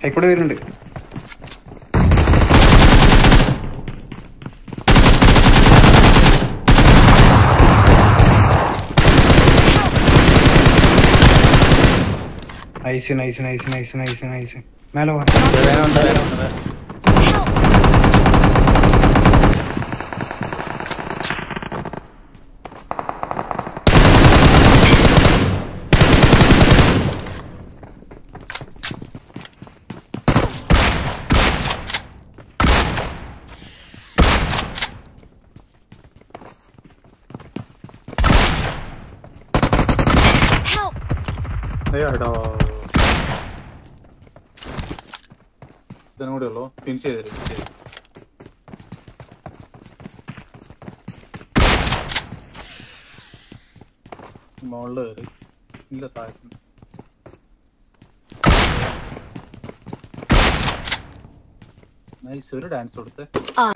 ആയിക്കൂടെ വരുന്നുണ്ട് nice nice nice nice nice nice മേലെ വാ വേനുണ്ട് വേനുണ്ട് Help! അയ്യോടാ ഇതിനും കൂടെ ഉള്ളൂ ഫിനിഷ് ചെയ്തേര് finish ചെയ്തേര്. മുകളില് കയറി ഇല്ല താഴെ നൈസ് ഒരു ഡാൻസ് കൊടുത്ത് Ah.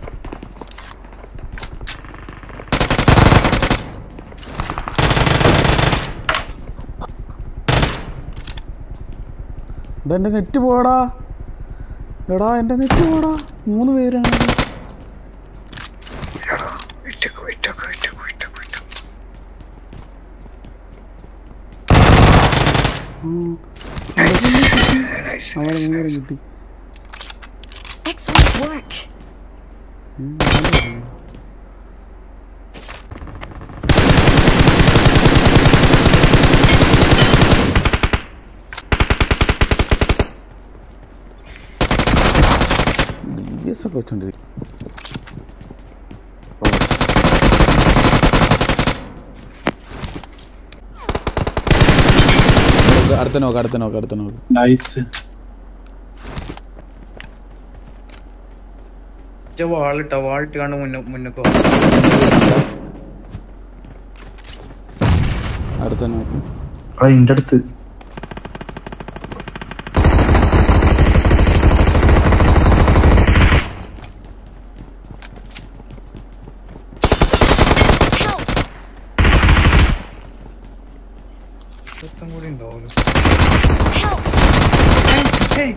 എടാ എൻ്റെ നെറ്റ് പോടാ എടാ എൻ്റെ നെറ്റ് പോടാ മൂന്ന് പേരാണ് വിട്ടേക്ക് വിട്ടേക്ക് വിട്ടേക്ക് വിട്ടേക്ക് വിട്ടേക്ക് നൈസ് അവരെ മൂന്ന് പേരും കിട്ടി Excellent work. ഡി എസ് ഒക്കെ വെച്ചോണ്ടിരിക്കും അടുത്ത നോക്ക് അടുത്ത നോക്ക് അടുത്ത നോക്ക് നൈസ് വാളിട്ട വാളിട്ട് കണ്ട് മുന്നോ മുന്നോക്കോ അടുത്ത നോക്ക് ആ ഇന്റെ അടുത്ത് Help! ഒരുത്തൻ കൂടി ഉണ്ടാവുമല്ലോ Help! ഹേയ്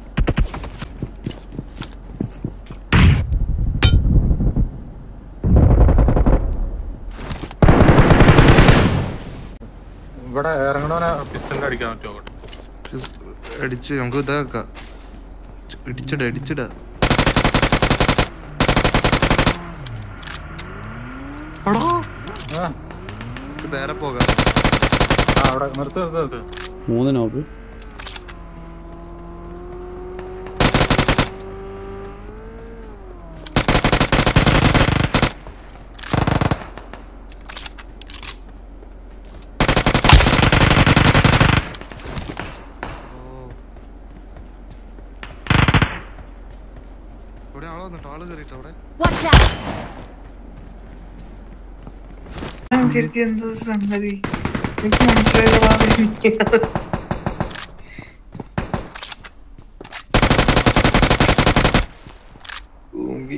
ഇവിടെ ഇറങ്ങണവനെ പിസ്റ്റലിൽ അടിക്കാൻ പറ്റുമോ അടിച്ച് നമുക്ക് ഇതാക്കാം ഇടിച്ചിട ഇടിച്ചിട എടാ ആ ഇത് നേരെ പോകാം ആ, അവിടെ നിർത്ത് നിർത്ത് നിർത്ത് മൂന്ന് നോക്ക് ഇവിടെ ആള് വന്നിട്ട് ആള് കയറിയിട്ട് അവിടെ Watch out! ഞാൻ കരുതി എന്താ സംഗതി എനിക്ക് മനസ്സിലായതാ ഊമ്പി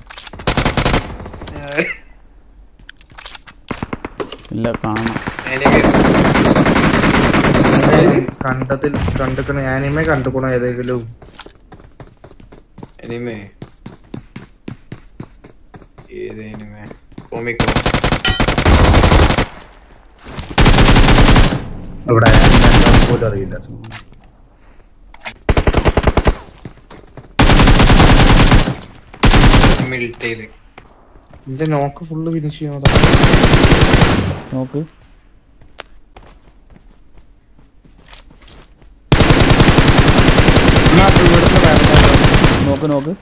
ഇല്ല കാണണം കണ്ടതിൽ കണ്ടിക്കണ ആനിമേ കണ്ടുക്കണോ ഏതെങ്കിലും എനിമേ ഏത് എനിമേ കോമിക്കോ ഇവിടെ ആനിമേ പോലും അറിയില്ല മിൽട്ടയില് എന്റെ നോക്ക് ഫുള്ള് ഫിനിഷ് ചെയ്യണതാ നോക്ക് എന്നാ ഇവിടുന്ന് വേറെ നോക്ക് നോക്ക്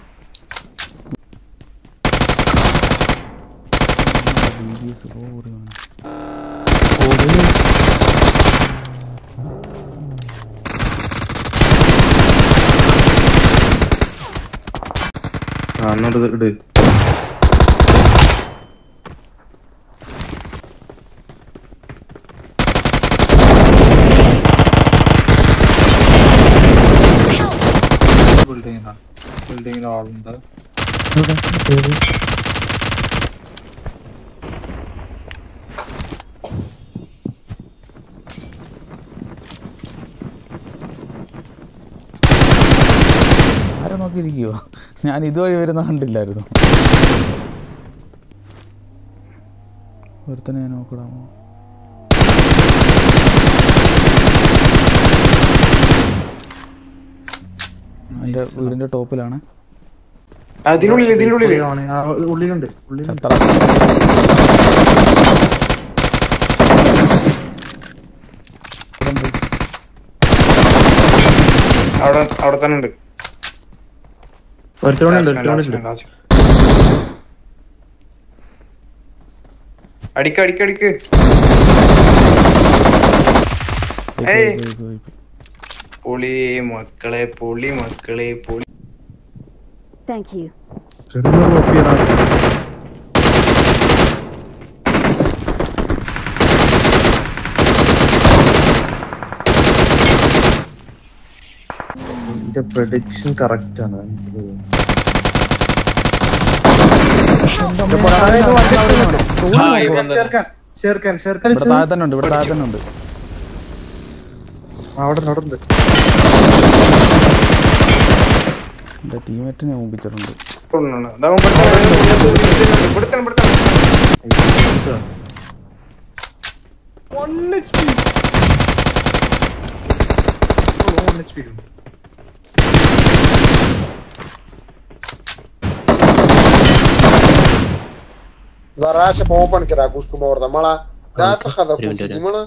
ആ എന്നോട് ഇട് ബിൽഡിങ്ങിനാണ് ബിൽഡിങ്ങിൽ ആളുണ്ട് നോക്കിയിരിക്കുവോ ഞാൻ ഇതുവഴി വരുന്ന കണ്ടില്ലായിരുന്നു ഒരുത്തനെ നോക്കടാമോ എൻ്റെ വീടിൻ്റെ ടോപ്പിലാണ് അതിനുള്ളിൽ ഇതിനുള്ളിൽ ആണ്. ആ, ഉള്ളിലുണ്ട് ഉള്ളിലുണ്ട് ചത്തള അവിടെ അവിടെ തന്നെ ഉണ്ട് ഒരുത്തവണുണ്ട് Last man, last ഒരുത്തവണുണ്ട് man, last man. അടിക്ക് അടിക്ക് അടിക്ക് ഏയ്. പൊളി മക്കളെ പൊളി മക്കളെ പൊളി Thank you. ചെറിയൊരു കോപ്പി ചെയ്യണം. എന്റെ പ്രഡിക്ഷൻ കറക്റ്റ് ആണ് മനസ്സിലായോ? ഹായ് വന്നത് ഷേർഖാൻ, ഷേർഖാൻ, ഷേർഖാൻ, ഇവിടെ താഴെ തന്നെ ഉണ്ട് ഇവിടെ താഴെ തന്നെ ഉണ്ട് അവിടെ അവിടെ ഉണ്ട് എൻ്റെ ടീമേറ്റിനെ മുമ്പിച്ചിട്ടുണ്ട് കൊണ്ടുവന്നു. ദാ അവൻ ഇവിടുത്തെ- ഇവിടുത്തെ ഇവിടുത്തെ Zarasha pa open kira gusto mo orda mala. Da ta khada kusi mala.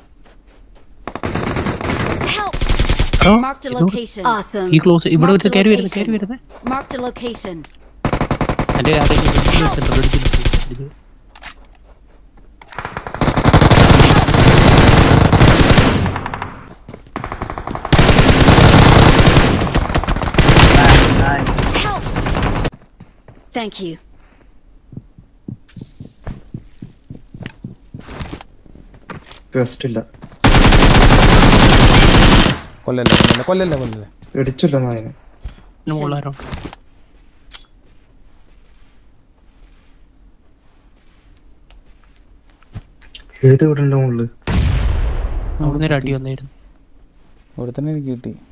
Help! Oh, Marked a ഇത് location. Awesome. ഈ ക്ലോസ് ഇവിടെ Marked ഒരു a കയറി വരുന്നത് കയറി location. വരുന്നത് Marked a location. എന്റെ കാര്യം Help! Thank you. ടെസ്റ്റ് ഇല്ല കൊല്ലല്ല കൊല്ലല്ല കൊല്ലല്ല കൊല്ലല്ല ഇടിച്ചില്ല നായനെ മുകളാരോ ഏത് വീടിന്റെ മുകളില് അവിടെ നിന്ന് ഒരു അടി വന്നായിരുന്നു ഇവിടെ തന്നെ എനിക്ക് കിട്ടി